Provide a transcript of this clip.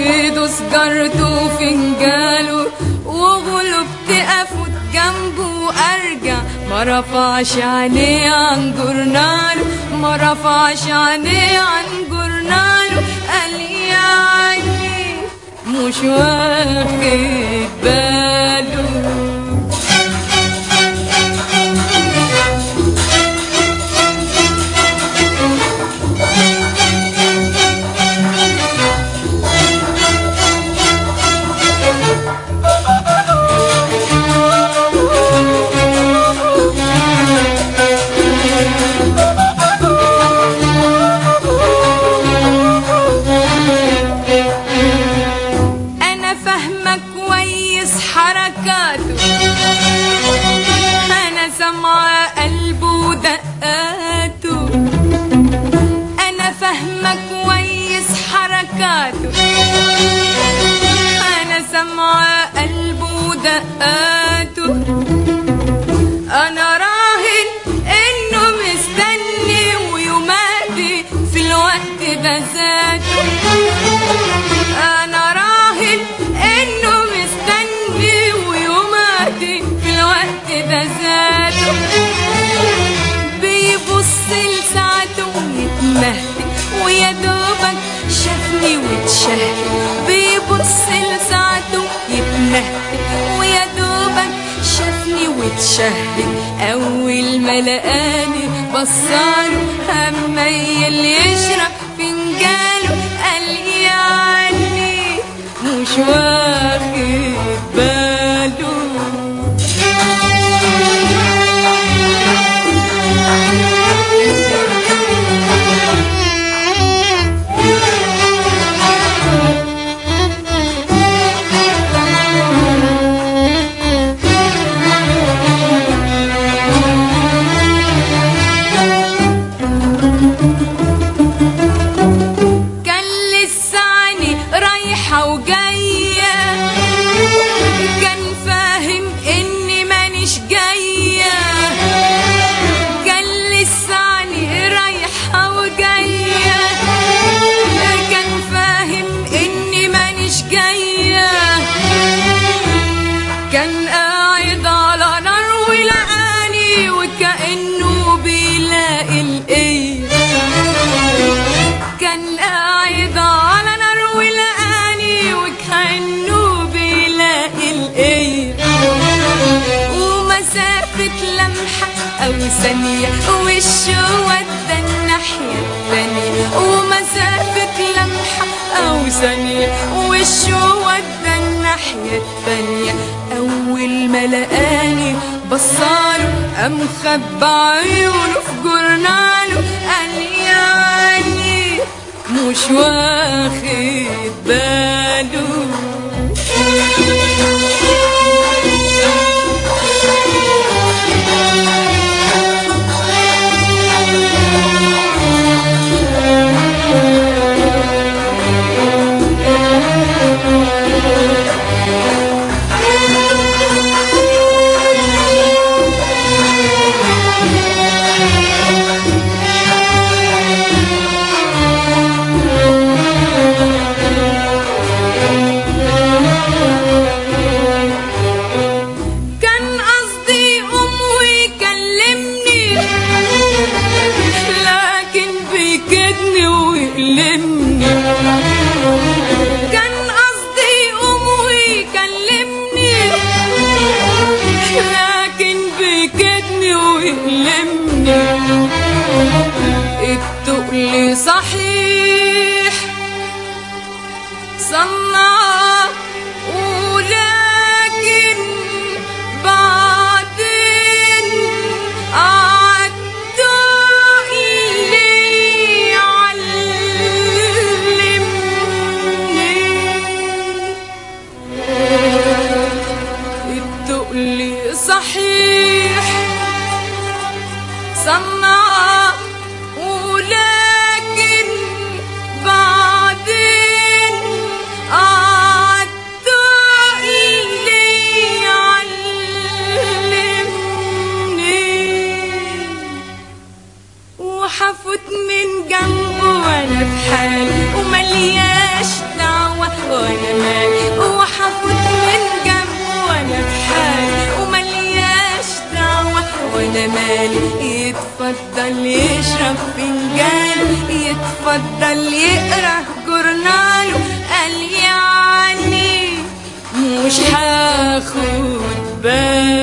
ايده سجارته وفنجاله وغلبت افوت جنبه وارجع ما رفعش عينيه عن جورناله ما رفعش عينيه عن جورناله قال يعني مش واخد باله انا فاهمه كويس حركاته انا سامعه قلبه ودقاته انا فاهمه كويس حركاته انا سامعه قلبه ودقاته انا راهن انه مستني ويمادي في الوقت ده ذاته انا راهن انه مستني ويمادي في الوقت ده ذاته بيبص لساعته ويتمهدي ويا دوبك شافني واتشهد بيبص لساعته يتمهدي ويا دوبك شافني واتشهد اول ما لقاني بصاله هميل يشرب فنجاله قال يعني مش واخد باله كان لساني رايحة وجاية كان فاهم اني مانيش جاية كان لساني رايحة وجاية كان فاهم اني مانيش جاية كان قاعد على نار ولقاني وكأنه بيلاقي الإيه كان قاعد على نار ولقاني وكأنه بيلاقي الإيه ومسافة لمحة أو ثانية وشه ودى الناحية التانية ومسافة لمحة أو ثانية وشه ودى الناحية التانية أول ما لقاني بصاله قام خبى عيونه في جورناله قال يعني مش واخد باله كان قصدي يقوم ويكلمني لكن بيكدني ويقلمني كان قصدي يقوم ويكلمني لكن بيكدني ويقلمني التقل صحيح صنع ولكن بعدين عالتقل علمني التقل صحيح صنع ولكن بعدين وانا مالي وحفوت من جنبه وانا في حالي وملياش دعوة وانا مالي يتفضل يشرب فنجان يتفضل يقرا جورناله قال يعني مش هاخد بالي